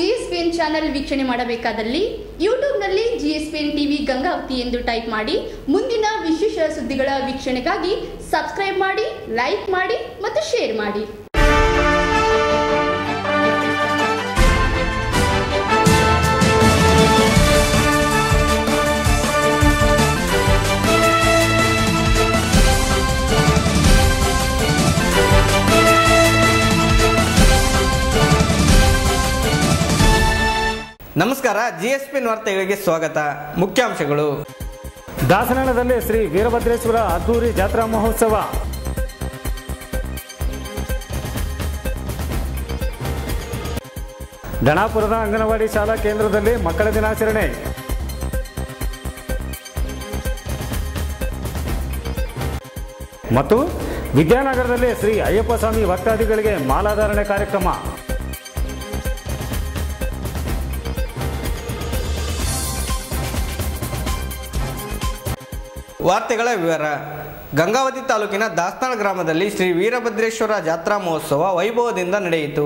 GSPN channel ವೀಕ್ಷಣೆ ಮಾಡಬೇಕಾದಲ್ಲಿ ಯೂಟ್ಯೂಬ್ನಲ್ಲಿ GSPN TV Gangavathi ಎಂದು ಟೈಪ್ ಮಾಡಿ ಮುಂದಿನ ವಿಶೇಷ ಸುದ್ದಿಗಳ ವೀಕ್ಷಣೆಗಾಗಿ ಸಬ್ಸ್ಕ್ರೈಬ್ ಮಾಡಿ ಲೈಕ್ ಮಾಡಿ ಮತ್ತು ಶೇರ್ ಮಾಡಿ ನಮಸ್ಕಾರ ಜಿ ಎಸ್ ಪಿ ವಾರ್ತೆಗಳಿಗೆ ಸ್ವಾಗತ ಮುಖ್ಯಾಂಶಗಳು ದಾಸನದಲ್ಲಿ ಶ್ರೀ ವೀರಭದ್ರೇಶ್ವರ ಅದ್ದೂರಿ ಜಾತ್ರಾ ಮಹೋತ್ಸವ ದಣಾಪುರದ ಅಂಗನವಾಡಿ ಶಾಲಾ ಕೇಂದ್ರದಲ್ಲಿ ಮಕ್ಕಳ ದಿನಾಚರಣೆ ಮತ್ತು ವಿದ್ಯಾನಗರದಲ್ಲಿ ಶ್ರೀ ಅಯ್ಯಪ್ಪ ಸ್ವಾಮಿ ಭಕ್ತಾದಿಗಳಿಗೆ ಮಾಲಾಧಾರಣೆ ಕಾರ್ಯಕ್ರಮ ವಾರ್ತೆಗಳ ವಿವರ ಗಂಗಾವತಿ ತಾಲೂಕಿನ ದಾಸ್ತಾಳ ಗ್ರಾಮದಲ್ಲಿ ಶ್ರೀ ವೀರಭದ್ರೇಶ್ವರ ಜಾತ್ರಾ ಮಹೋತ್ಸವ ವೈಭವದಿಂದ ನಡೆಯಿತು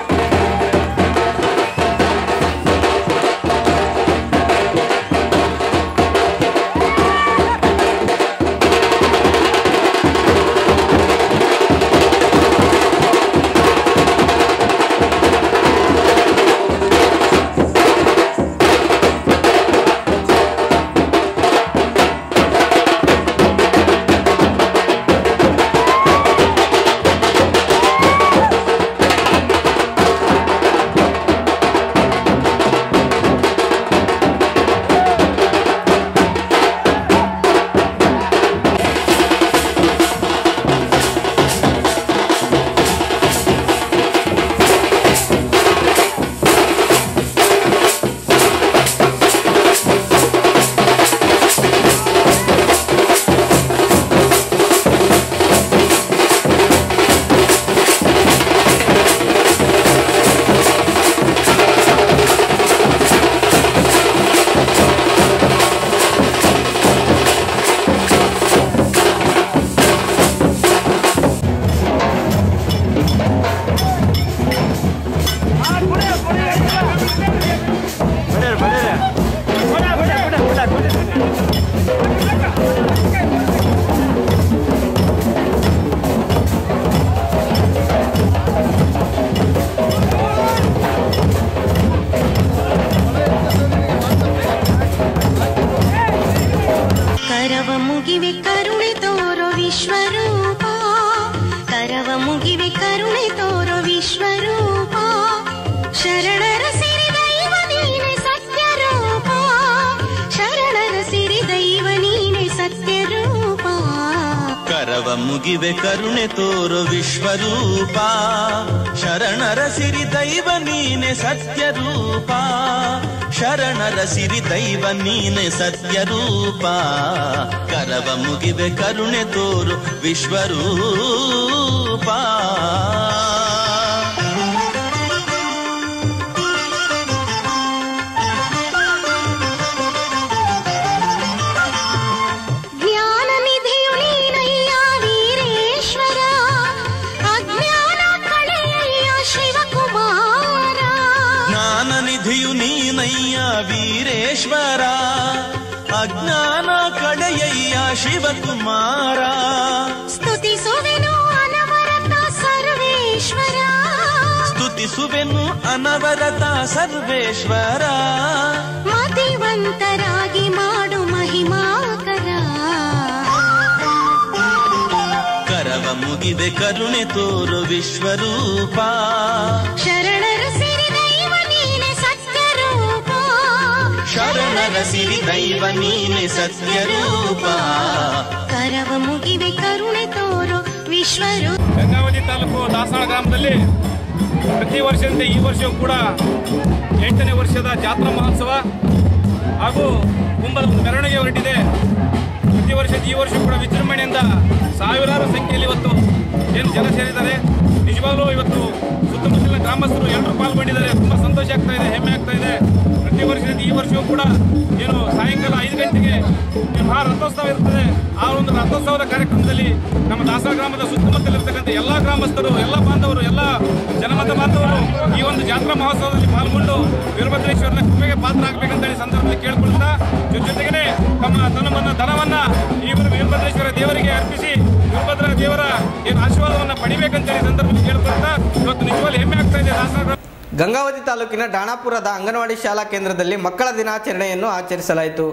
ಕರವ ಮುಗಿವೆ ಕರುಣೆ ತೋರೋ ವಿಶ್ವರೂಪ ಕರವ ಮುಗಿವೆ ಕರುಣೆ ತೋರೋ ವಿಶ್ವರೂಪ ಶರಣರ ಸಿರಿ ದೈವ ನೀನೆ ಸತ್ಯರೂಪ ಶರಣರ ಸಿರಿ ದೈವ ನೀನೆ ಸತ್ಯರೂಪ ಕರವ ಮುಗಿವೆ ಕರುಣೆ ತೋರು ವಿಶ್ವರೂಪ ಶರಣರ ಸಿರಿ ದೈವ ನೀನೆ ಸತ್ಯರೂಪ ಶರಣರ ಸಿರಿ ದೈವ ನೀನೆ ಸತ್ಯರೂಪ ಕರವ ಮುಗಿವೆ ಕರುಣೆ ತೋರು ವಿಶ್ವರೂಪ ಜ್ಞಾನ ನಿಧಿಯು ನೀನಯ್ಯ ವೀರೇಶ್ವರ ಅಜ್ಞಾನ ಕಳೆಯಯ್ಯ ಶಿವಕುಮಾರ ಜ್ಞಾನ ನಿಧಿಯು ನೀನಯ್ಯ ವೀರೇಶ್ವರ ಅಜ್ಞಾನ ಕಡೆಯಯ್ಯ ಶಿವಕುಮಾರ ಸ್ತುತಿಸುವೆನು ಅನವರತ ಸರ್ವೇಶ್ವರ ಸ್ತುತಿಸುವೆನು ಅನವರತ ಸರ್ವೇಶ್ವರ ಮತಿವಂತರಾಗಿ ಮಾಡು ಮಹಿಮಾಕರ ಕರವ ಮುಗಿವೆ ಕರುಣೆ ತೋರು ವಿಶ್ವರೂಪ ಶರಣರ ಸಿರಿ ದೈವ ನೀನೆ ಸತ್ಯರೂಪ ಶರಣರ ಸಿರಿ ದೈವ ನೀನೆ ಸತ್ಯರೂಪ ಕರವ ಮುಗಿವೆ ಕರುಣೆ ತೋರೋ ವಿಶ್ವರೂಪ ಗಂಗಾವತಿ ತಾಲೂಕು ದಾಸನಾಳ ಗ್ರಾಮದಲ್ಲಿ ಪ್ರತಿ ವರ್ಷದಂತೆ ಈ ವರ್ಷವೂ ಕೂಡ ಎಂಟನೇ ವರ್ಷದ ಜಾತ್ರಾ ಮಹೋತ್ಸವ ಹಾಗೂ ಕುಂಭದ ಒಂದು ಮೆರವಣಿಗೆ ಹೊರಟಿದೆ ಪ್ರತಿ ವರ್ಷದ ಈ ವರ್ಷ ಕೂಡ ವಿಜೃಂಭಣೆಯಿಂದ ಸಾವಿರಾರು ಸಂಖ್ಯೆಯಲ್ಲಿ ಇವತ್ತು ಏನು ಜನ ಸೇರಿದ್ದಾರೆ ನಿಜವಾಗ್ಲೂ ಇವತ್ತು ಸುತ್ತಮುತ್ತಲಿನ ಗ್ರಾಮಸ್ಥರು ಎಲ್ಲರೂ ಪಾಲ್ಗೊಂಡಿದ್ದಾರೆ ತುಂಬಾ ಸಂತೋಷ ಆಗ್ತಾ ಇದೆ ಹೆಮ್ಮೆ ಆಗ್ತಾ ಇದೆ ಪ್ರತಿ ವರ್ಷದಂತೆ ಈ ವರ್ಷವೂ ಕೂಡ ಏನು ಸಾಯಂಕಾಲ ಐದು ಗಂಟೆಗೆ ಏನು ಮಹಾ ರಥೋತ್ಸವ ಇರ್ತದೆ ಆ ಒಂದು ರಥೋತ್ಸವದ ಕಾರ್ಯಕ್ರಮದಲ್ಲಿ ನಮ್ಮ ದಾಸರ ಗ್ರಾಮದ ಸುತ್ತಮುತ್ತಲಿರ್ತಕ್ಕಂಥ ಎಲ್ಲ ಗ್ರಾಮಸ್ಥರು ಎಲ್ಲ ಬಾಂಧವರು ಎಲ್ಲ ಜನಮತ ಬಾಂಧವರು ಈ ಒಂದು ಜಾತ್ರಾ ಮಹೋತ್ಸವದಲ್ಲಿ ಪಾಲ್ಗೊಂಡು ವೀರಭದ್ರೇಶ್ವರನ ಕೃಪೆಗೆ ಪಾತ್ರ ಆಗ್ಬೇಕಂತೇಳಿ ಸಂದರ್ಭದಲ್ಲಿ ಕೇಳ್ಕೊಳ್ತಾ ಜೊತೆ ಜೊತೆಗೇನೆ ತಮ್ಮ ತನ್ನಮನ್ನ ಧನವನ್ನ ಈ ಒಂದು ವೀರಭದ್ರೇಶ್ವರ ದೇವರಿಗೆ ಅರ್ಪಿಸಿ ವೀರಭದ್ರ ದೇವರ ಏನು ಆಶೀರ್ವಾದವನ್ನ ಪಡಿಬೇಕಂತೇಳಿ ಸಂದರ್ಭದಲ್ಲಿ ಕೇಳ್ಕೊಳ್ತಾ ಇವತ್ತು ನಿಜವಾಗ್ಲೂ ಹೆಮ್ಮೆ ಆಗ್ತಾ ಇದೆ ದಾಸರ ಗ್ರಾಮ ಗಂಗಾವತಿ ತಾಲೂಕಿನ ಡಾಣಾಪುರದ ಅಂಗನವಾಡಿ ಶಾಲಾ ಕೇಂದ್ರದಲ್ಲಿ ಮಕ್ಕಳ ದಿನಾಚರಣೆಯನ್ನು ಆಚರಿಸಲಾಯಿತು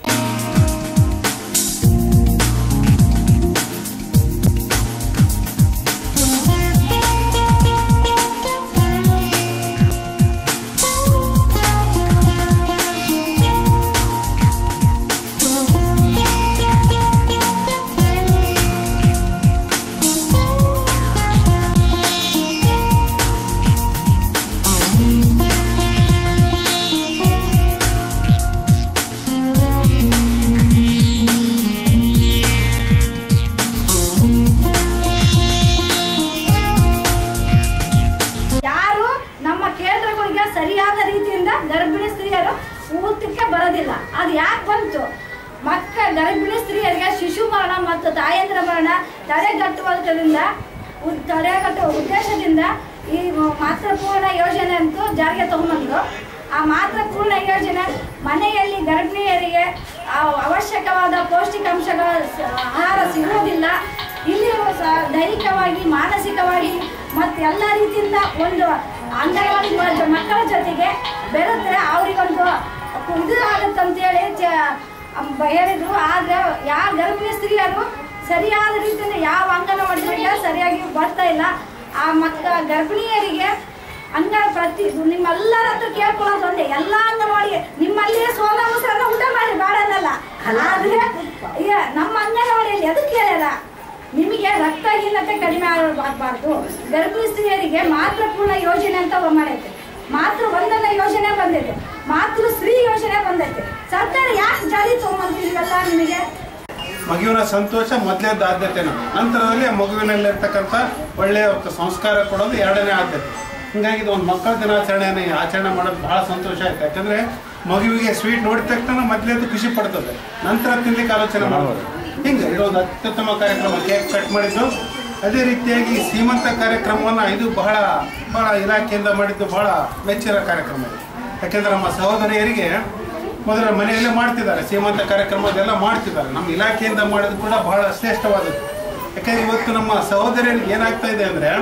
ಯಾರು ನಮ್ಮ ಕೇಂದ್ರಗಳಿಗೆ ಸರಿಯಾದ ರೀತಿಯಿಂದ ಗರ್ಭಿಣಿ ಸ್ತ್ರೀಯರು ಊಟಕ್ಕೆ ಬರೋದಿಲ್ಲ ಅದು ಯಾಕೆ ಬಂತು ಮಕ್ಕ ಗರ್ಭಿಣಿ ಸ್ತ್ರೀಯರಿಗೆ ಶಿಶು ಮರಣ ಮತ್ತು ತಾಯಂದ್ರ ಮರಣ ತಡೆಗಟ್ಟುವುದರಿಂದ ಉ- ತಡೆಗಟ್ಟುವ ಉದ್ದೇಶದಿಂದ ಈ ಮಾತೃಪೂರ್ಣ ಯೋಜನೆ ಅಂತೂ ಜಾರಿಗೆ ತಗೊಂಡ್ಬಂದ್ರು ಆ ಮಾತೃಪೂರ್ಣ ಯೋಜನೆ ಮನೆಯಲ್ಲಿ ಗರ್ಭಿಣಿಯರಿಗೆ ಆ ಅವಶ್ಯಕವಾದ ಪೌಷ್ಟಿಕಾಂಶಗಳ ಸ- ಆಹಾರ ಸಿಗುವುದಿಲ್ಲ ಇಲ್ಲಿಯೂ ಸಹ ದೈಹಿಕವಾಗಿ ಮಾನಸಿಕವಾಗಿ ಮತ್ತು ಎಲ್ಲ ರೀತಿಯಿಂದ ಒಂದು ಅಂಗನವಾಡಿ ಮ- ಮಕ್ಕಳ ಜೊತೆಗೆ ಬೆರೆತರೆ ಅವರಿಗೊಂದು ಇದು ಆಗುತ್ತಂತೇಳಿ ಚ- ಬ- ಹೇಳಿದ್ರು ಆದ್ರೆ ಯಾವ ಗರ್ಭಿಣಿ ಸ್ತ್ರೀಯರು ಸರಿಯಾದ ರೀತಿಯಿಂದ ಯಾವ ಅಂಗನವಾಡಿಗಳಿಗೆ ಸರಿಯಾಗಿ ಬರ್ತಾ ಇಲ್ಲ ಆ ಮಕ್ಕ ಗರ್ಭಿಣಿಯರಿಗೆ ಅಂಗ ಪ್ರತಿ ನಿಮ್ಮೆಲ್ಲರ ಹತ್ರ ಕೇಳ್ಕೊಳ್ಳೋದು ಒಂದೇ ಎಲ್ಲ ಅಂಗನವಾಡಿ ನಿಮ್ಮಲ್ಲಿ ಸೋನ ಮೊಸರನ್ನ ಊಟ ಮಾಡಿ ಬಾಡನ್ನಲ್ಲ ಆದ್ರೆ ಈಗ ನಮ್ಮ ಅಂಗನವಾಡಿಯಲ್ಲಿ ಎದಕ್ಕೆ ಹೇಳ್ಯಾರ ನಿಮಗೆ ರಕ್ತಹೀನತೆ ಕಡಿಮೆ ಆಗಬಾರ್ದು ಗರ್ಭಿಣಿ ಸ್ತ್ರೀಯರಿಗೆ ಮಾತೃಪೂರ್ಣ ಯೋಜನೆ ಅಂತ ಮಾಡೈತೆ ಮಾತೃ ವಂದನ ಯೋಜನೆ ಬಂದೈತೆ ಮಾತೃ ಸ್ತ್ರೀ ಯೋಜನೆ ಬಂದೈತೆ ಸರ್ಕಾರ ಯಾಕೆ ಜಾರಿ ತಗೊಂಬಂತಿದೀವಲ್ಲ ನಿಮಗೆ ಮಗುವಿನ ಸಂತೋಷ ಮೊದಲೇದ ಆದ್ಯತೆ ನಮ್ಮ ನಂತರದಲ್ಲಿ ಆ ಮಗುವಿನಲ್ಲಿರ್ತಕ್ಕಂಥ ಒಳ್ಳೆಯ ಒಂದು ಸಂಸ್ಕಾರ ಕೊಡೋದು ಎರಡನೇ ಆದ್ಯತೆ ಹಿಂಗಾಗಿ ಇದು ಒಂದು ಮಕ್ಕಳ ದಿನಾಚರಣೆಯನ್ನು ಆಚರಣೆ ಮಾಡೋದು ಬಹಳ ಸಂತೋಷ ಆಯ್ತು ಯಾಕಂದ್ರೆ ಮಗುವಿಗೆ ಸ್ವೀಟ್ ನೋಡಿದ ತಕ್ಷಣ ಮೊದಲೇದು ಖುಷಿ ಪಡ್ತದೆ ನಂತರ ತಿನ್ಲಿಕ್ಕೆ ಆಲೋಚನೆ ಮಾಡ್ಬೋದು ಹಿಂಗೆ ಇದೊಂದು ಅತ್ಯುತ್ತಮ ಕಾರ್ಯಕ್ರಮ ಕೇಕ್ ಕಟ್ ಮಾಡಿದ್ದು ಅದೇ ರೀತಿಯಾಗಿ ಈ ಸೀಮಂತ ಕಾರ್ಯಕ್ರಮವನ್ನು ಇದು ಬಹಳ ಬಹಳ ಇಲಾಖೆಯಿಂದ ಮಾಡಿದ್ದು ಬಹಳ ಮೆಚ್ಚಿನ ಕಾರ್ಯಕ್ರಮ ಇದು ಯಾಕೆಂದ್ರೆ ನಮ್ಮ ಸಹೋದರಿಯರಿಗೆ ಮೊದಲ ಮನೆಯಲ್ಲೇ ಮಾಡ್ತಿದ್ದಾರೆ ಸೀಮಂತ ಕಾರ್ಯಕ್ರಮ ಅದೆಲ್ಲ ಮಾಡ್ತಿದ್ದಾರೆ ನಮ್ಮ ಇಲಾಖೆಯಿಂದ ಮಾಡೋದು ಕೂಡ ಬಹಳ ಶ್ರೇಷ್ಠವಾದದ್ದು ಯಾಕಂದ್ರೆ ಇವತ್ತು ನಮ್ಮ ಸಹೋದರಿಯರಿಗೆ ಏನಾಗ್ತಾ ಇದೆ ಅಂದರೆ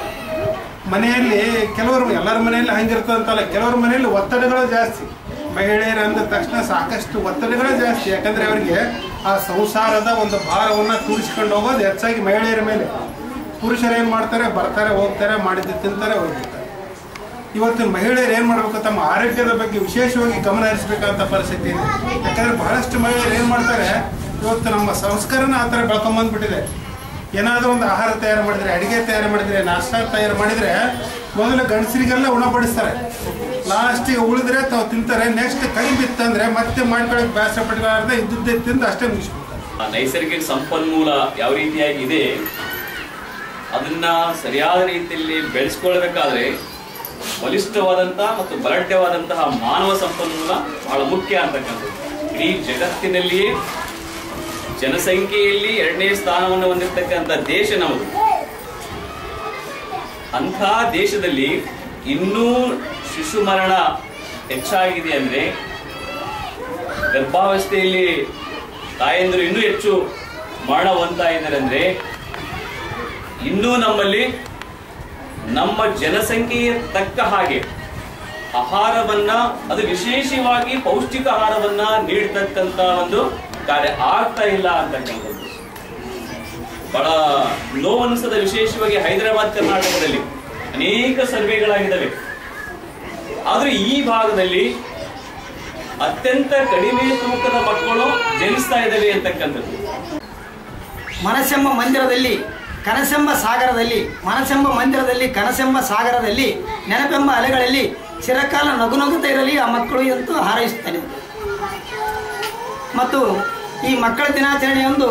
ಮನೆಯಲ್ಲಿ ಕೆಲವರು ಎಲ್ಲರ ಮನೆಯಲ್ಲಿ ಹಂಗಿರ್ತದೆ ಅಂತಲ್ಲ ಕೆಲವ್ರ ಮನೆಯಲ್ಲಿ ಒತ್ತಡಗಳು ಜಾಸ್ತಿ ಮಹಿಳೆಯರು ಅಂದ ತಕ್ಷಣ ಸಾಕಷ್ಟು ಒತ್ತಡಗಳೇ ಜಾಸ್ತಿ ಯಾಕಂದ್ರೆ ಅವರಿಗೆ ಆ ಸಂಸಾರದ ಒಂದು ಭಾರವನ್ನು ತೂರಿಸ್ಕೊಂಡು ಹೋಗೋದು ಹೆಚ್ಚಾಗಿ ಮಹಿಳೆಯರ ಮೇಲೆ ಪುರುಷರು ಏನು ಮಾಡ್ತಾರೆ ಬರ್ತಾರೆ ಹೋಗ್ತಾರೆ ಮಾಡಿದ್ದು ತಿಂತಾರೆ ಹೋಗ್ತಾರೆ ಇವತ್ತಿನ ಮಹಿಳೆಯರು ಏನು ಮಾಡಬೇಕು ತಮ್ಮ ಆರೋಗ್ಯದ ಬಗ್ಗೆ ವಿಶೇಷವಾಗಿ ಗಮನ ಹರಿಸಬೇಕಂತ ಪರಿಸ್ಥಿತಿ ಇದೆ ಯಾಕಂದ್ರೆ ಬಹಳಷ್ಟು ಮಹಿಳೆಯರು ಏನು ಮಾಡ್ತಾರೆ ಇವತ್ತು ನಮ್ಮ ಸಂಸ್ಕಾರನ ಆ ಥರ ಬೆಳ್ಕೊಂಬಂದ್ಬಿಟ್ಟಿದೆ ಏನಾದರೂ ಒಂದು ಆಹಾರ ತಯಾರು ಮಾಡಿದ್ರೆ ಅಡಿಗೆ ತಯಾರು ಮಾಡಿದ್ರೆ ನಾಷ್ಟ ತಯಾರು ಮಾಡಿದ್ರೆ ಮೊದಲು ಗಂಡಸರಿಗೆಲ್ಲ ಉಣಬಡಿಸ್ತಾರೆ ಲಾಸ್ಟಿಗೆ ಉಳಿದ್ರೆ ತಾವು ತಿಂತಾರೆ ನೆಕ್ಸ್ಟ್ ಕೈ ಬಿತ್ತಂದ್ರೆ ಮತ್ತೆ ಮಾಡ್ಕೊಳಕ್ಕೆ ಬೇಸರ ಪಟ್ಕೊಳ್ಳಾರ್ದೆ ಇದ್ದದ್ದೇ ತಿಂದು ಅಷ್ಟೇ ಮುಗಿಸ್ಬಿಡ್ತಾರೆ ಆ ನೈಸರ್ಗಿಕ ಸಂಪನ್ಮೂಲ ಯಾವ ರೀತಿಯಾಗಿ ಇದೆ ಅದನ್ನ ಸರಿಯಾದ ರೀತಿಯಲ್ಲಿ ಬೆಳೆಸ್ಕೊಳ್ಬೇಕಾದ್ರೆ ಬಲಿಷ್ಠವಾದಂತಹ ಮತ್ತು ಬಲಾಢ್ಯವಾದಂತಹ ಮಾನವ ಸಂಪನ್ಮೂಲ ಬಹಳ ಮುಖ್ಯ ಅಂತಕ್ಕಂಥದ್ದು ಇಡೀ ಜಗತ್ತಿನಲ್ಲಿಯೇ ಜನಸಂಖ್ಯೆಯಲ್ಲಿ ಎರಡನೇ ಸ್ಥಾನವನ್ನು ಹೊಂದಿರತಕ್ಕಂಥ ದೇಶ ನಮ್ಮದು ಅಂಥ ದೇಶದಲ್ಲಿ ಇನ್ನೂ ಶಿಶು ಮರಣ ಹೆಚ್ಚಾಗಿದೆ ಅಂದ್ರೆ ಗರ್ಭಾವಸ್ಥೆಯಲ್ಲಿ ತಾಯಂದಿರು ಇನ್ನೂ ಹೆಚ್ಚು ಮರಣ ಹೊಂದ್ತಾ ಇದ್ದಾರೆ ಅಂದ್ರೆ ಇನ್ನೂ ನಮ್ಮಲ್ಲಿ ನಮ್ಮ ಜನಸಂಖ್ಯೆಯ ತಕ್ಕ ಹಾಗೆ ಆಹಾರವನ್ನ ಅದು ವಿಶೇಷವಾಗಿ ಪೌಷ್ಟಿಕ ಆಹಾರವನ್ನ ನೀಡ್ತಕ್ಕಂತ ಒಂದು ಕಾರ್ಯ ಆಗ್ತಾ ಇಲ್ಲ ಅಂತಕ್ಕಂಥದ್ದು ಬಹಳ ನೋವನ್ನಿಸದ ವಿಶೇಷವಾಗಿ ಹೈದರಾಬಾದ್ ಕರ್ನಾಟಕದಲ್ಲಿ ಅನೇಕ ಸರ್ವೆಗಳಾಗಿದ್ದಾವೆ ಆದ್ರೆ ಈ ಭಾಗದಲ್ಲಿ ಅತ್ಯಂತ ಕಡಿಮೆ ತೂಕದ ಮಕ್ಕಳು ಜನಿಸ್ತಾ ಇದ್ದಾವೆ ಅಂತಕ್ಕಂಥದ್ದು ಮನಸ್ಸೆಂಬ ಮಂದಿರದಲ್ಲಿ ಕನಸೆಂಬ ಸಾಗರದಲ್ಲಿ ಮನಸ್ಸೆಂಬ ಮಂದಿರದಲ್ಲಿ ಕನಸೆಂಬ ಸಾಗರದಲ್ಲಿ ನೆನಪೆಂಬ ಅಲೆಗಳಲ್ಲಿ ಚಿರಕಾಲ ನಗು ನಗುತ್ತಾ ಇರಲಿ ಆ ಮಕ್ಕಳು ಎಂದು ಹಾರೈಸುತ್ತೇನೆ ಮತ್ತು ಈ ಮಕ್ಕಳ ದಿನಾಚರಣೆಯೊಂದು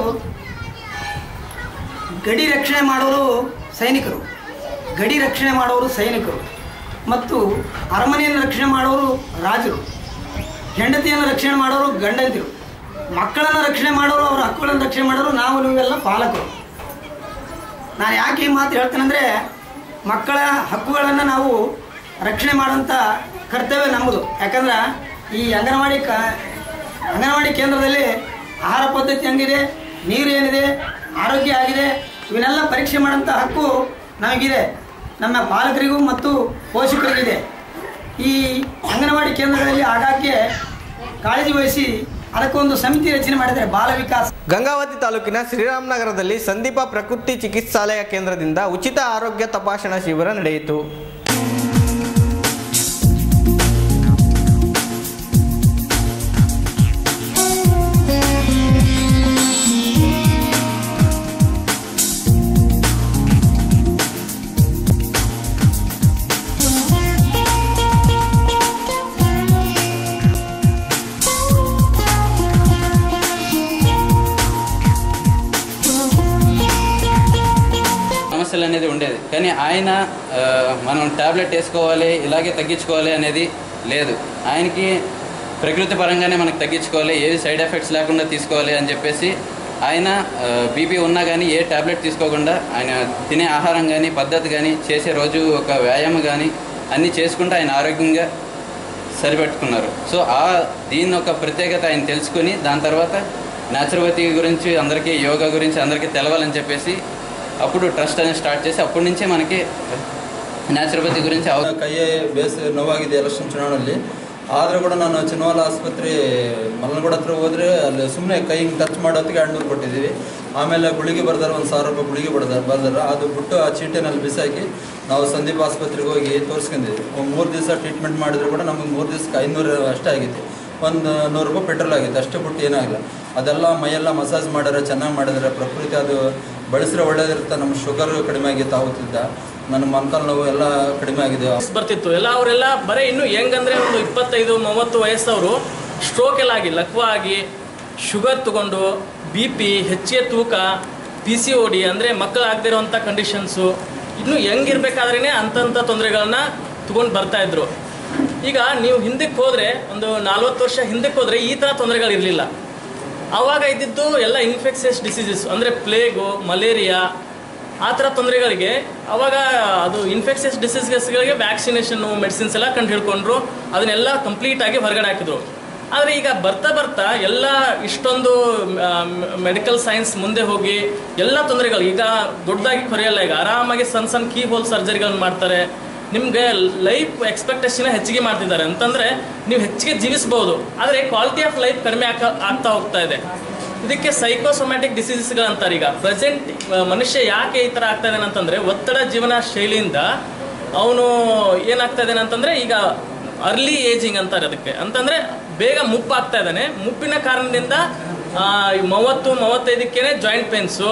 ಗಡಿ ರಕ್ಷಣೆ ಮಾಡೋರು ಸೈನಿಕರು ಗಡಿ ರಕ್ಷಣೆ ಮಾಡೋರು ಸೈನಿಕರು ಮತ್ತು ಅರಮನೆಯನ್ನು ರಕ್ಷಣೆ ಮಾಡೋರು ರಾಜರು ಹೆಂಡತಿಯನ್ನು ರಕ್ಷಣೆ ಮಾಡೋರು ಗಂಡಂತಿರು ಮಕ್ಕಳನ್ನು ರಕ್ಷಣೆ ಮಾಡೋರು ಅವರ ಹಕ್ಕುಗಳನ್ನು ರಕ್ಷಣೆ ಮಾಡೋರು ನಾವು ನೀವೆಲ್ಲ ಪಾಲಕರು ನಾನು ಯಾಕೆ ಈ ಮಾತು ಹೇಳ್ತೇನೆಂದರೆ ಮಕ್ಕಳ ಹಕ್ಕುಗಳನ್ನು ನಾವು ರಕ್ಷಣೆ ಮಾಡೋಂಥ ಕರ್ತವ್ಯ ನಮ್ಮದು ಯಾಕಂದ್ರೆ ಈ ಅಂಗನವಾಡಿ ಕ ಅಂಗನವಾಡಿ ಕೇಂದ್ರದಲ್ಲಿ ಆಹಾರ ಪದ್ಧತಿ ಹೆಂಗಿದೆ ನೀರು ಏನಿದೆ ಆರೋಗ್ಯ ಆಗಿದೆ ಇವನ್ನೆಲ್ಲ ಪರೀಕ್ಷೆ ಮಾಡೋಂಥ ಹಕ್ಕು ನಮಗಿದೆ ನಮ್ಮ ಪಾಲಕರಿಗೂ ಮತ್ತು ಪೋಷಕರಿಗಿದೆ ಈ ಅಂಗನವಾಡಿ ಕೇಂದ್ರಗಳಲ್ಲಿ ಆಗಾಗ್ಗೆ ಕಾಳಜಿ ವಹಿಸಿ ಅದಕ್ಕೊಂದು ಸಮಿತಿ ರಚನೆ ಮಾಡಿದರೆ ಬಾಲ ವಿಕಾಸ್ ಗಂಗಾವತಿ ತಾಲೂಕಿನ ಶ್ರೀರಾಮನಗರದಲ್ಲಿ ಸಂದೀಪ ಪ್ರಕೃತಿ ಚಿಕಿತ್ಸಾಲಯ ಕೇಂದ್ರದಿಂದ ಉಚಿತ ಆರೋಗ್ಯ ತಪಾಸಣಾ ಶಿಬಿರ ನಡೆಯಿತು సమస్యలు అనేది ఉండేది కానీ ఆయన ఆ, మనం టాబ్లెట్ వేసుకోవాలి ఇలాగే తగ్గించుకోవాలి అనేది లేదు ఆయనకి ప్రకృతి పరంగానే మనకు తగ్గించుకోవాలి ఏది సైడ్ ఎఫెక్ట్స్ లేకుండా తీసుకోవాలి అని చెప్పేసి ఆయన బీపీ ఉన్నా కానీ ఏ టాబ్లెట్ తీసుకోకుండా ఆయన తినే ఆహారం కానీ పద్ధతి కానీ చేసే రోజు ఒక వ్యాయామం కానీ అన్నీ చేసుకుంటూ ఆయన ఆరోగ్యంగా సరిపెట్టుకున్నారు సో ఆ దీని ఒక ప్రత్యేకత ఆయన తెలుసుకుని దాని తర్వాత న్యాచురోపతి గురించి అందరికీ యోగా గురించి అందరికీ తెలవాలని చెప్పేసి అప్పుడు ట్రస్ట్ అనేది స్టార్ట్ చేసి అప్పటి నుంచే మనకి ನ್ಯಾಚುರೋಪತಿ ಗುరించి ಅವ ಕೈಯೇ ಬೇಸ್ ನೋವಾಗಿದೆ ಎಲೆಕ್ಷನ್ ಚುನಾವಣೆಯಲ್ಲಿ ಆದರೂ ಕೂಡ ನಾನು ಚಿನ್ನವಾಲ ಆಸ್ಪತ್ರೆ ಮಲ್ಲನಗೂಡ ಹತ್ರ ಹೋದರೆ ಅಲ್ಲಿ ಸುಮ್ಮನೆ ಕೈ ಹಿಂಗೆ ಟಚ್ ಮಾಡೋತ್ತಿಗೆ ಎರಡುನೂರು ಕೊಟ್ಟಿದ್ದೀವಿ ಆಮೇಲೆ ಗುಳಿಗೆ ಬರ್ದಾರ ಒಂದು ಸಾವಿರ ರೂಪಾಯಿ ಗುಳಿಗೆ ಬರ್ದಾರ ಬರ್ದಾರ ಅದು ಬಿಟ್ಟು ಆ ಚೀಟಿನಲ್ಲಿ ಬಿಸಾಕಿ ನಾವು ಸಂದೀಪ್ ಆಸ್ಪತ್ರೆಗೆ ಹೋಗಿ ತೋರಿಸ್ಕೊಂಡಿದ್ವಿ ಒಂದು ಮೂರು ದಿವಸ ಟ್ರೀಟ್ಮೆಂಟ್ ಮಾಡಿದ್ರು ಕೂಡ ನಮಗೆ ಮೂರು ದಿವಸಕ್ಕೆ ಐನೂರು ಅಷ್ಟೇ ಆಗಿತ್ತು ಒಂದು ನೂರು ರೂಪಾಯಿ ಪೆಟ್ರೋಲ್ ಆಗಿತ್ತು ಅಷ್ಟೇ ಬಿಟ್ಟು ಏನಾಗಿಲ್ಲ ಅದೆಲ್ಲ ಮೈಯೆಲ್ಲ ಮಸಾಜ್ ಮಾಡ್ಯಾರ ಚೆನ್ನಾಗಿ ಮಾಡಿದ್ರೆ ಪ್ರಕೃತಿ ಅದು ಬಳಸಿದ್ರೆ ಒಳ್ಳೇದಿರುತ್ತೆ ನಮ್ಮ ಶುಗರ್ ಕಡಿಮೆ ಆಗಿತ್ತು ಆವತ್ತಿದ್ದ ನನ್ನ ಮೊಣಕಾಲು ನೋವು ಎಲ್ಲ ಕಡಿಮೆ ಆಗಿದೆ ಬರ್ತಿತ್ತು ಎಲ್ಲ ಅವರೆಲ್ಲ ಬರೀ ಇನ್ನು ಹೆಂಗಂದ್ರೆ ಒಂದು ಇಪ್ಪತ್ತೈದು ಮೂವತ್ತು ವಯಸ್ಸವರು ಸ್ಟ್ರೋಕ್ ಎಲ್ಲ ಆಗಿ ಲಕ್ವ ಆಗಿ ಶುಗರ್ ತಗೊಂಡು ಬಿ ಪಿ ಹೆಚ್ಚಿಗೆ ತೂಕ ಪಿ ಸಿ ಓ ಡಿ ಅಂದರೆ ಮಕ್ಕಳಾಗದೇ ಇರೋವಂಥ ಕಂಡೀಷನ್ಸು ಇನ್ನು ಹೆಂಗಿರ್ಬೇಕಾದ್ರೇ ಅಂಥಂಥ ತೊಂದರೆಗಳನ್ನ ತಗೊಂಡು ಬರ್ತಾ ಇದ್ರು ಈಗ ನೀವು ಹಿಂದಕ್ಕೆ ಹೋದರೆ ಒಂದು ನಲ್ವತ್ತು ವರ್ಷ ಹಿಂದಕ್ಕೆ ಹೋದರೆ ಈ ಥರ ತೊಂದರೆಗಳಿರಲಿಲ್ಲ ಆವಾಗ ಇದ್ದಿದ್ದು ಎಲ್ಲ ಇನ್ಫೆಕ್ಷಸ್ ಡಿಸೀಸಸ್ ಅಂದರೆ ಪ್ಲೇಗು ಮಲೇರಿಯಾ ಆ ಥರ ತೊಂದರೆಗಳಿಗೆ ಅವಾಗ ಅದು ಇನ್ಫೆಕ್ಷಸ್ ಡಿಸೀಸಸ್ಗಳಿಗೆ ವ್ಯಾಕ್ಸಿನೇಷನ್ನು ಮೆಡಿಸಿನ್ಸ್ ಎಲ್ಲ ಕಂಡು ಹಿಡ್ಕೊಂಡ್ರು ಅದನ್ನೆಲ್ಲ ಕಂಪ್ಲೀಟಾಗಿ ಹೊರಗಡೆ ಹಾಕಿದ್ರು ಆದರೆ ಈಗ ಬರ್ತಾ ಬರ್ತಾ ಎಲ್ಲ ಇಷ್ಟೊಂದು ಮೆಡಿಕಲ್ ಸೈನ್ಸ್ ಮುಂದೆ ಹೋಗಿ ಎಲ್ಲ ತೊಂದರೆಗಳು ಈಗ ದೊಡ್ಡದಾಗಿ ಕೊರೆಯಲ್ಲ ಈಗ ಆರಾಮಾಗಿ ಸಣ್ಣ ಸಣ್ಣ ಕೀ ಹೋಲ್ ಸರ್ಜರಿಗಳನ್ನ ಮಾಡ್ತಾರೆ ನಿಮಗೆ ಲೈಫ್ ಎಕ್ಸ್ಪೆಕ್ಟೇಷನ್ ಹೆಚ್ಚಿಗೆ ಮಾಡ್ತಿದ್ದಾರೆ ಅಂತಂದರೆ ನೀವು ಹೆಚ್ಚಿಗೆ ಜೀವಿಸ್ಬೋದು ಆದರೆ ಕ್ವಾಲಿಟಿ ಆಫ್ ಲೈಫ್ ಕಡಿಮೆ ಆಗ್ತಾ ಆಗ್ತಾ ಹೋಗ್ತಾ ಇದೆ ಇದಕ್ಕೆ ಸೈಕೋಸೊಮ್ಯಾಟಿಕ್ ಡಿಸೀಸಸ್ಗಳು ಅಂತಾರೆ ಈಗ ಪ್ರೆಸೆಂಟ್ ಮನುಷ್ಯ ಯಾಕೆ ಈ ಥರ ಆಗ್ತಾ ಇದ್ದಾನೆ ಅಂತಂದರೆ ಒತ್ತಡ ಜೀವನ ಶೈಲಿಯಿಂದ ಅವನು ಏನಾಗ್ತಾ ಇದ್ದಾನೆ ಅಂತಂದರೆ ಈಗ ಅರ್ಲಿ ಏಜಿಂಗ್ ಅಂತಾರೆ ಅದಕ್ಕೆ ಅಂತಂದರೆ ಬೇಗ ಮುಪ್ಪಾಗ್ತಾ ಇದ್ದಾನೆ ಮುಪ್ಪಿನ ಕಾರಣದಿಂದ ಆ, ಈ ಮೂವತ್ತು ಮೂವತ್ತೈದಕ್ಕೇನೆ ಜಾಯಿಂಟ್ ಪೇನ್ಸು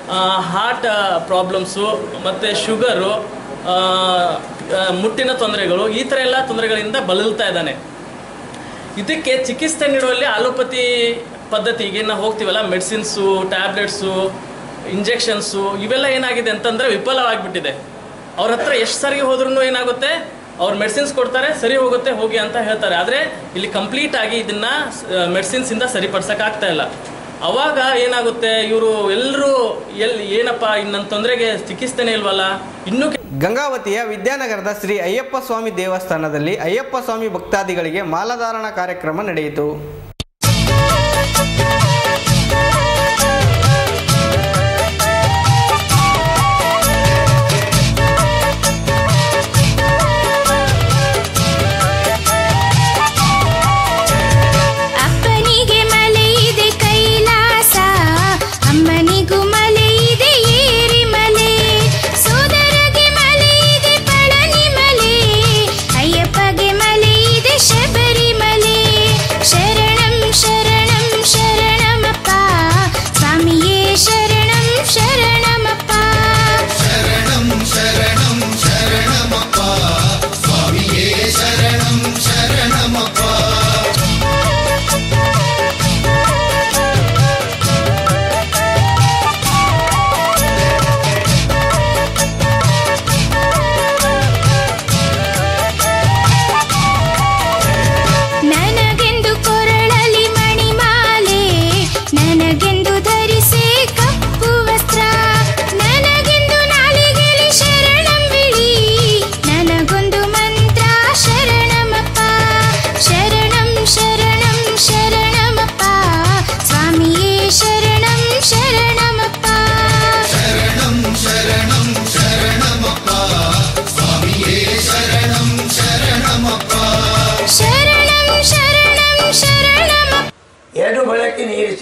ಹಾರ್ಟ್ ಪ್ರಾಬ್ಲಮ್ಸು ಮತ್ತು ಶುಗರು ಮುಟ್ಟಿನ ತೊಂದರೆಗಳು ಈ ಥರ ಎಲ್ಲ ತೊಂದರೆಗಳಿಂದ ಬಳಲ್ತಾ ಇದ್ದಾನೆ ಇದಕ್ಕೆ ಚಿಕಿತ್ಸೆ ನೀಡುವಲ್ಲಿ ಆಲೋಪತಿ ಪದ್ಧತಿಗೆ ನಾವು ಹೋಗ್ತೀವಲ್ಲ ಮೆಡಿಸಿನ್ಸು ಟ್ಯಾಬ್ಲೆಟ್ಸು ಇಂಜೆಕ್ಷನ್ಸು ಇವೆಲ್ಲ ಏನಾಗಿದೆ ಅಂತಂದರೆ ವಿಫಲವಾಗಿಬಿಟ್ಟಿದೆ ಅವ್ರ ಹತ್ರ ಎಷ್ಟು ಸರಿ ಹೋದ್ರೂ ಏನಾಗುತ್ತೆ ಅವ್ರು ಮೆಡಿಸಿನ್ಸ್ ಕೊಡ್ತಾರೆ ಸರಿ ಹೋಗುತ್ತೆ ಹೋಗಿ ಅಂತ ಹೇಳ್ತಾರೆ ಆದರೆ ಇಲ್ಲಿ ಕಂಪ್ಲೀಟ್ ಆಗಿ ಇದನ್ನ ಮೆಡಿಸಿನ್ಸಿಂದ ಸರಿಪಡ್ಸೋಕ್ಕಾಗ್ತಾ ಇಲ್ಲ ಅವಾಗ ಏನಾಗುತ್ತೆ ಇವರು ಎಲ್ಲರೂ ಎಲ್ಲಿ ಏನಪ್ಪ ಇನ್ನು ನನ್ನ ತೊಂದರೆಗೆ ಚಿಕಿತ್ಸೆನೇ ಇಲ್ವಲ್ಲ ಇನ್ನೂ ಗಂಗಾವತಿಯ ವಿದ್ಯಾನಗರದ ಶ್ರೀ ಅಯ್ಯಪ್ಪ ಸ್ವಾಮಿ ದೇವಸ್ಥಾನದಲ್ಲಿ ಅಯ್ಯಪ್ಪ ಸ್ವಾಮಿ ಭಕ್ತಾದಿಗಳಿಗೆ ಮಾಲಾಧಾರಣ ಕಾರ್ಯಕ್ರಮ ನಡೆಯಿತು ಅಪ್ಪನಿಗೆ ಮಲೆ ಇದೆ ಕೈಲಾಸ ಅಮ್ಮನಿಗೂ ಮಲೆ ಇದೆ ಏರಿ ಮಲೆ ಸೋದರಗೆ ಮಲೆ ಇದೆ ಪಳನಿ ಮಲೆ ಅಯ್ಯಪ್ಪಗೆ ಮಲೆ ಇದೆ ಶಬರಿಮಲೆ ಶರಣಂ ಶರಣಂ ಶರಣ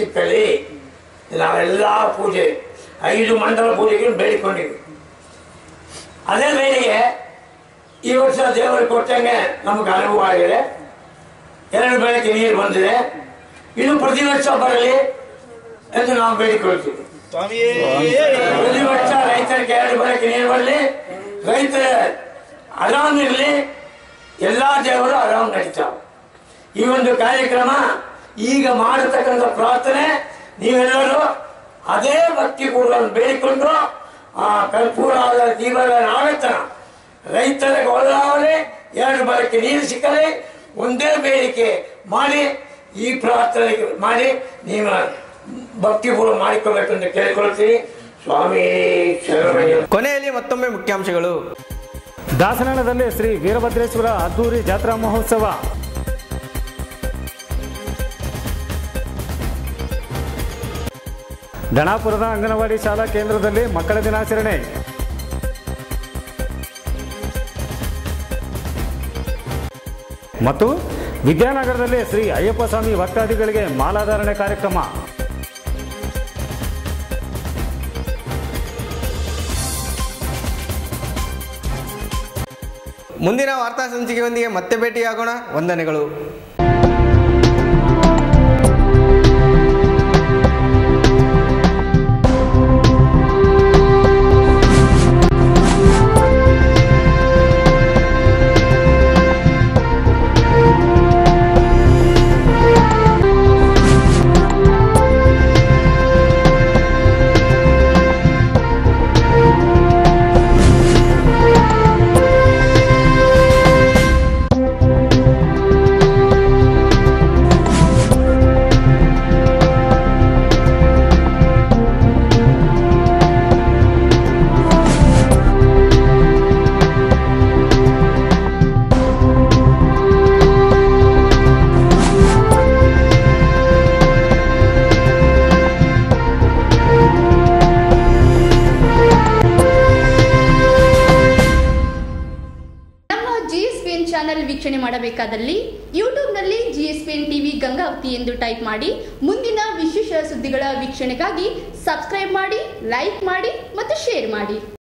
ಸಿಕ್ಕಲಿ ನಾವೆಲ್ಲ ಪೂಜೆ ಐದು ಮಂಡಲ ಪೂಜೆಗೆ ಬೇಡಿಕೊಂಡಿವಿ ಅದೇ ಮೇರೆಗೆ ಈ ವರ್ಷ ದೇವರು ಕೊಟ್ಟಂಗೆ ನಮಗೆ ಅನುಭವ ಆಗಿದೆ ಎರಡು ಬೆಳಗ್ಗೆ ನೀರು ಬಂದಿದೆ ಇನ್ನು ಪ್ರತಿ ವರ್ಷ ಬರಲಿ ಎಂದು ನಾವು ಬೇಡಿಕೊಳ್ತೀವಿ ಪ್ರತಿ ವರ್ಷ ರೈತರಿಗೆ ಎರಡು ಬೆಳಗ್ಗೆ ನೀರು ಬರಲಿ ರೈತರ ಆರಾಮ್ ಇರಲಿ ಎಲ್ಲ ದೇವರು ಆರಾಮ್ ನಡೀತಾವೆ ಈ ಒಂದು ಕಾರ್ಯಕ್ರಮ ಈಗ ಮಾಡತಕ್ಕಂಥ ಪ್ರಾರ್ಥನೆ ನೀವೆಲ್ಲರೂ ಅದೇ ಭಕ್ತಿ ಕೂಡ ಬೇಡಿಕೊಂಡು ಆ ಕರ್ಪೂರ ದೀಪಗಳ ಆಡತನ ರೈತರಿಗೆ ಒಳ್ಳೆಯವರೇ ಎರಡು ಬಳಕೆ ನೀರು ಸಿಕ್ಕಲಿ ಒಂದೇ ಬೇಡಿಕೆ ಮಾಡಿ ಈ ಪ್ರಾರ್ಥನೆ ಮಾಡಿ ನೀವು ಭಕ್ತಿಪೂರ್ವ ಮಾಡಿಕೊಳ್ಬೇಕೆಂದು ಕೇಳಿಕೊಳ್ತೀನಿ ಸ್ವಾಮಿ ಶರಣಯ್ಯ ಕೊನೆಯಲ್ಲಿ ಮತ್ತೊಮ್ಮೆ ಮುಖ್ಯಾಂಶಗಳು ದಾಸನದಲ್ಲಿ ಶ್ರೀ ವೀರಭದ್ರೇಶ್ವರ ಅದ್ದೂರಿ ಜಾತ್ರಾ ಮಹೋತ್ಸವ ದಣಾಪುರದ ಅಂಗನವಾಡಿ ಶಾಲಾ ಕೇಂದ್ರದಲ್ಲಿ ಮಕ್ಕಳ ದಿನಾಚರಣೆ ಮತ್ತು ವಿದ್ಯಾನಗರದಲ್ಲಿ ಶ್ರೀ ಅಯ್ಯಪ್ಪ ಸ್ವಾಮಿ ಭಕ್ತಾದಿಗಳಿಗೆ ಮಾಲಾಧಾರಣೆ ಕಾರ್ಯಕ್ರಮ ಮುಂದಿನ ವಾರ್ತಾ ಸಂಚಿಕೆಯೊಂದಿಗೆ ಮತ್ತೆ ಭೇಟಿಯಾಗೋಣ ವಂದನೆಗಳು ನಮ್ಮ ಜಿಎಸ್ಪಿಎನ್ ಚಾನೆಲ್ ವೀಕ್ಷಣೆ ಮಾಡಬೇಕಾದಲ್ಲಿ ಯೂಟ್ಯೂಬ್ನಲ್ಲಿ ಜಿಎಸ್ಪಿಎನ್ ಟಿವಿ ಗಂಗಾವತಿ ಎಂದು ಟೈಪ್ ಮಾಡಿ ಮುಂದಿನ ವಿಶೇಷ ಸುದ್ದಿಗಳ ವೀಕ್ಷಣೆಗಾಗಿ ಸಬ್ಸ್ಕ್ರೈಬ್ ಮಾಡಿ ಲೈಕ್ ಮಾಡಿ ಮತ್ತು ಶೇರ್ ಮಾಡಿ